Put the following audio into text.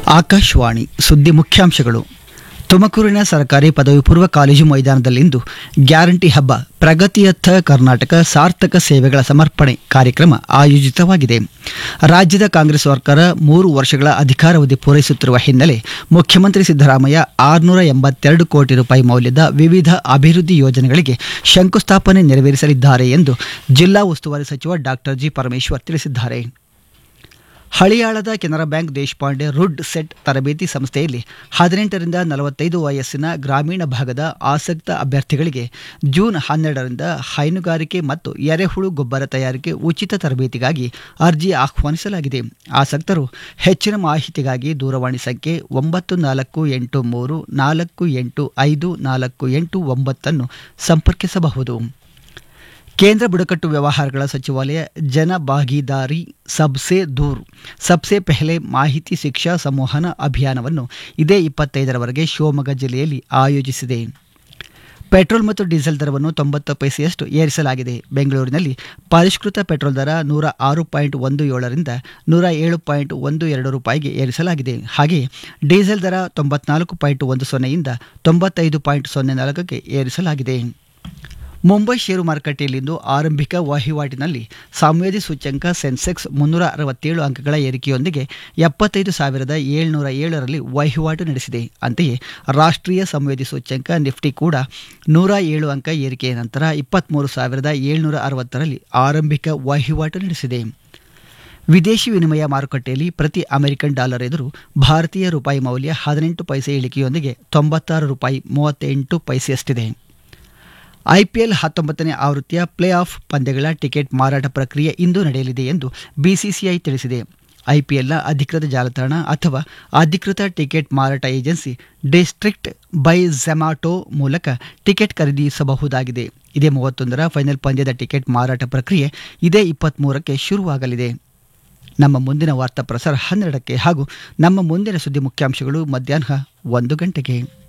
ಆಕಾಶವಾಣಿ ಸುದ್ದಿ ಮುಖ್ಯಾಂಶಗಳು ತುಮಕೂರಿನ ಸರ್ಕಾರಿ ಪದವಿ ಪೂರ್ವ ಕಾಲೇಜು ಮೈದಾನದಲ್ಲಿಂದು ಗ್ಯಾರಂಟಿ ಹಬ್ಬ ಪ್ರಗತಿಯತ್ತ ಕರ್ನಾಟಕ ಸಾರ್ಥಕ ಸೇವೆಗಳ ಸಮರ್ಪಣೆ ಕಾರ್ಯಕ್ರಮ ಆಯೋಜಿತವಾಗಿದೆ ರಾಜ್ಯದ ಕಾಂಗ್ರೆಸ್ ಸರ್ಕಾರ ಮೂರು ವರ್ಷಗಳ ಅಧಿಕಾರಾವಧಿ ಪೂರೈಸುತ್ತಿರುವ ಹಿನ್ನೆಲೆ ಮುಖ್ಯಮಂತ್ರಿ ಸಿದ್ದರಾಮಯ್ಯ ಆರುನೂರ ಎಂಬತ್ತೆರಡು ಕೋಟಿ ರೂಪಾಯಿ ಮೌಲ್ಯದ ವಿವಿಧ ಅಭಿವೃದ್ಧಿ ಯೋಜನೆಗಳಿಗೆ ಶಂಕುಸ್ಥಾಪನೆ ನೆರವೇರಿಸಲಿದ್ದಾರೆ ಎಂದು ಜಿಲ್ಲಾ ಉಸ್ತುವಾರಿ ಸಚಿವ ಡಾಕ್ಟರ್ ಜಿ ಪರಮೇಶ್ವರ್ ತಿಳಿಸಿದ್ದಾರೆ ಹಳಿಯಾಳದ Canara bank Deshpande RUDSET ತರಬೇತಿ ಸಂಸ್ಥೆಯಲ್ಲಿ ಹದಿನೆಂಟರಿಂದ ನಲವತ್ತೈದು ವಯಸ್ಸಿನ ಗ್ರಾಮೀಣ ಭಾಗದ ಆಸಕ್ತ ಅಭ್ಯರ್ಥಿಗಳಿಗೆ ಜೂನ್ ಹನ್ನೆರಡರಿಂದ ಹೈನುಗಾರಿಕೆ ಮತ್ತು ಎರೆಹುಳು ಗೊಬ್ಬರ ತಯಾರಿಕೆ ಉಚಿತ ತರಬೇತಿಗಾಗಿ ಅರ್ಜಿ ಆಹ್ವಾನಿಸಲಾಗಿದೆ ಆಸಕ್ತರು ಹೆಚ್ಚಿನ ಮಾಹಿತಿಗಾಗಿ ದೂರವಾಣಿ ಸಂಖ್ಯೆ ಒಂಬತ್ತು ನಾಲ್ಕು ಎಂಟು ಮೂರು ನಾಲ್ಕು ಎಂಟು ಐದು ನಾಲ್ಕು ಎಂಟು ಒಂಬತ್ತನ್ನು ಸಂಪರ್ಕಿಸಬಹುದು ಕೇಂದ್ರ ಬುಡಕಟ್ಟು ವ್ಯವಹಾರಗಳ ಸಚಿವಾಲಯ ಜನ ಭಾಗೀದಾರಿ ಸಬ್ಸೆ ದೂರ್ ಸಬ್ಸೆ ಪೆಹಲೆ ಮಾಹಿತಿ ಶಿಕ್ಷಾ ಸಂವಹನ ಅಭಿಯಾನವನ್ನು ಇದೇ ಇಪ್ಪತ್ತೈದರವರೆಗೆ ಶಿವಮೊಗ್ಗ ಜಿಲ್ಲೆಯಲ್ಲಿ ಆಯೋಜಿಸಿದೆ ಪೆಟ್ರೋಲ್ ಮತ್ತು ಡೀಸೆಲ್ ದರವನ್ನು ತೊಂಬತ್ತು ಪೈಸೆಯಷ್ಟು ಏರಿಸಲಾಗಿದೆ ಬೆಂಗಳೂರಿನಲ್ಲಿ ಪರಿಷ್ಕೃತ ಪೆಟ್ರೋಲ್ ದರ ನೂರ ಆರು ಪಾಯಿಂಟ್ ಒಂದು ಏಳರಿಂದ ನೂರ ಏಳು ಪಾಯಿಂಟ್ ಒಂದು ಎರಡು ರೂಪಾಯಿಗೆ ಏರಿಸಲಾಗಿದೆ ಹಾಗೆಯೇ ಡೀಸೆಲ್ ದರ ತೊಂಬತ್ನಾಲ್ಕು ಪಾಯಿಂಟ್ ಒಂದು ಸೊನ್ನೆಯಿಂದ ತೊಂಬತ್ತೈದು ಪಾಯಿಂಟ್ ಸೊನ್ನೆ ನಾಲ್ಕಕ್ಕೆ ಏರಿಸಲಾಗಿದೆ ಮುಂಬೈ ಷೇರು ಮಾರುಕಟ್ಟೆಯಲ್ಲಿಂದು ಆರಂಭಿಕ ವಹಿವಾಟಿನಲ್ಲಿ ಸಂವೇದಿ ಸೂಚ್ಯಂಕ ಸೆನ್ಸೆಕ್ಸ್ ಮುನ್ನೂರ ಅರವತ್ತೇಳು ಅಂಕಗಳ ಏರಿಕೆಯೊಂದಿಗೆ ಎಪ್ಪತ್ತೈದು ಸಾವಿರದ ಏಳ್ನೂರ ಏಳರಲ್ಲಿ ವಹಿವಾಟು ನಡೆಸಿದೆ ಅಂತೆಯೇ ರಾಷ್ಟ್ರೀಯ ಸಂವೇದಿ ಸೂಚ್ಯಂಕ ನಿಫ್ಟಿ ಕೂಡ ನೂರ ಏಳು ಅಂಕ ಏರಿಕೆಯ ನಂತರ ಇಪ್ಪತ್ತ್ಮೂರು ಸಾವಿರದ ಏಳ್ನೂರ ಅರವತ್ತರಲ್ಲಿ ಆರಂಭಿಕ ವಹಿವಾಟು ನಡೆಸಿದೆ ವಿದೇಶಿ ವಿನಿಮಯ ಮಾರುಕಟ್ಟೆಯಲ್ಲಿ ಪ್ರತಿ ಅಮೆರಿಕನ್ ಡಾಲರ್ ಎದುರು ಭಾರತೀಯ ರೂಪಾಯಿ ಮೌಲ್ಯ ಹದಿನೆಂಟು ಪೈಸೆ ಇಳಿಕೆಯೊಂದಿಗೆ ತೊಂಬತ್ತಾರು ರೂಪಾಯಿ ಮೂವತ್ತೆಂಟು ಪೈಸೆಯಷ್ಟಿದೆ ಐಪಿಎಲ್ ಹತ್ತೊಂಬತ್ತನೇ ಆವೃತ್ತಿಯ ಪ್ಲೇ ಆಫ್ ಪಂದ್ಯಗಳ ಟಿಕೆಟ್ ಮಾರಾಟ ಪ್ರಕ್ರಿಯೆ ಇಂದು ನಡೆಯಲಿದೆ ಎಂದು ಬಿಸಿಸಿಐ ತಿಳಿಸಿದೆ ಐಪಿಎಲ್ನ ಅಧಿಕೃತ ಜಾಲತಾಣ ಅಥವಾ ಅಧಿಕೃತ ಟಿಕೆಟ್ ಮಾರಾಟ ಏಜೆನ್ಸಿ ಡಿಸ್ಟ್ರಿಕ್ಟ್ ಬೈ ಝೆಮಾಟೋ ಮೂಲಕ ಟಿಕೆಟ್ ಖರೀದಿಸಬಹುದಾಗಿದೆ ಇದೇ ಮೂವತ್ತೊಂದರ ಫೈನಲ್ ಪಂದ್ಯದ ಟಿಕೆಟ್ ಮಾರಾಟ ಪ್ರಕ್ರಿಯೆ ಇದೇ ಇಪ್ಪತ್ತ್ಮೂರಕ್ಕೆ ಶುರುವಾಗಲಿದೆ ನಮ್ಮ ಮುಂದಿನ ವಾರ್ತಾ ಪ್ರಸಾರ ಹನ್ನೆರಡಕ್ಕೆ ಹಾಗೂ ನಮ್ಮ ಮುಂದಿನ ಸುದ್ದಿ ಮುಖ್ಯಾಂಶಗಳು ಮಧ್ಯಾಹ್ನ ಒಂದು ಗಂಟೆಗೆ